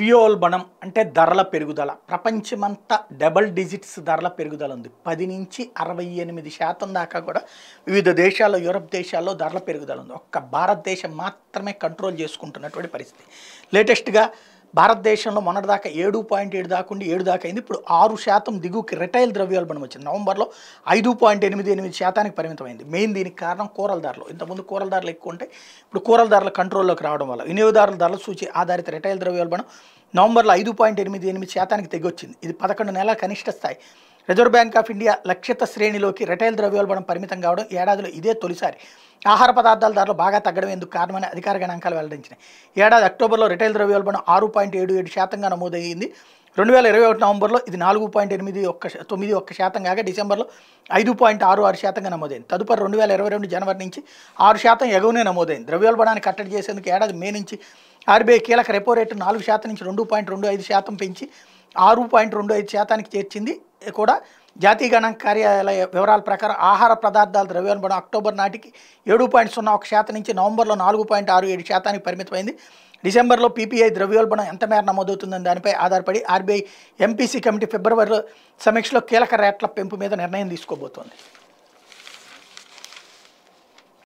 ద్రవ్యోల్బణం అంటే ధరల పెరుగుదల ప్రపంచమంతా డబల్ డిజిట్స్ ధరల పెరుగుదల ఉంది పది నుంచి అరవై ఎనిమిది శాతం దాకా కూడా వివిధ దేశాల్లో యూరప్ దేశాల్లో ధరల పెరుగుదల ఉంది ఒక్క భారతదేశం మాత్రమే కంట్రోల్ చేసుకుంటున్నటువంటి పరిస్థితి లేటెస్ట్గా భారతదేశంలో మొన్నటిదాకా ఏడు పాయింట్ ఏడు దాకా ఉండి ఏడు దాకా అయింది ఇప్పుడు ఆరు శాతం దిగువకి రిటైల్ ద్రవ్యోల్బణం వచ్చింది నవంబర్లో ఐదు పాయింట్ ఎనిమిది ఎనిమిది శాతానికి పరిమితమైంది మెయిన్ దీనికి కారణం కూరల ధరలు ఇంతకుముందు కూరల ధరలు ఎక్కువ ఉంటాయి ఇప్పుడు కూరల ధరల కంట్రోల్లోకి రావడం వల్ల వినియోగదారుల ధరల సూచి ఆధారిత రిటైల్ ద్రవ్యోల్బణం నవంబర్లో ఐదు పాయింట్ ఎనిమిది ఎనిమిది శాతానికి తెగొచ్చింది ఇది పదకొండు నెలల కనిష్ట స్థాయి రిజర్వ్ బ్యాంక్ ఆఫ్ ఇండియా లక్ష్యత శ్రేణిలోకి రిటైల్ ద్రవ్యోల్బణం పరిమితం కావడం ఏడాదిలో ఇదే తొలిసారి ఆహార పదార్థాల ధరలు బాగా తగ్గడం ఎందుకు కారణమని అధికార గణాంకాలు వెల్లడించినాయి ఏడాది అక్టోబర్లో రిటైల్ ద్రవ్యోల్బణం ఆరు పాయింట్ ఏడు ఏడు శాతంగా నమోదయ్యింది రెండు వేల ఇరవై ఒకటి నవంబర్లో ఇది నాలుగు పాయింట్ ఎనిమిది ఒక్క శా- తొమ్మిది ఒక్క శాతం కాగా డిసెంబర్లో ఐదు పాయింట్ ఆరు ఆరు శాతంగా నమోదైంది తదుపరి రెండు వేల ఇరవై రెండు జనవరి నుంచి ఆరు శాతం ఎగువనే నమోదైంది ద్రవ్యోల్బణాన్ని కట్టడి చేసేందుకు ఏడాది మే నుంచి ఆర్బీఐ కీలక రెపో రేటు నాలుగు శాతం నుంచి రెండు పాయింట్ రెండు ఐదు శాతం పెంచి ఆరు పాయింట్ రెండు ఐదు శాతానికి చేర్చింది కూడా జాతీయ గణాంక కార్యాలయ వివరాల ప్రకారం ఆహార పదార్థాల ద్రవ్యోల్బణం అక్టోబర్ నాటికి ఏడు పాయింట్ సున్నా ఒక శాతం నుంచి నవంబర్లో నాలుగు పాయింట్ ఆరు ఏడు శాతానికి పరిమితమైంది డిసెంబర్లో పీపీఐ ద్రవ్యోల్బణం ఎంత మేర నమోదవుతుందని దానిపై ఆధారపడి ఆర్బీఐ ఎంపీసీ కమిటీ ఫిబ్రవరిలో సమీక్షలో కీలక రేట్ల పెంపు మీద నిర్ణయం తీసుకోబోతోంది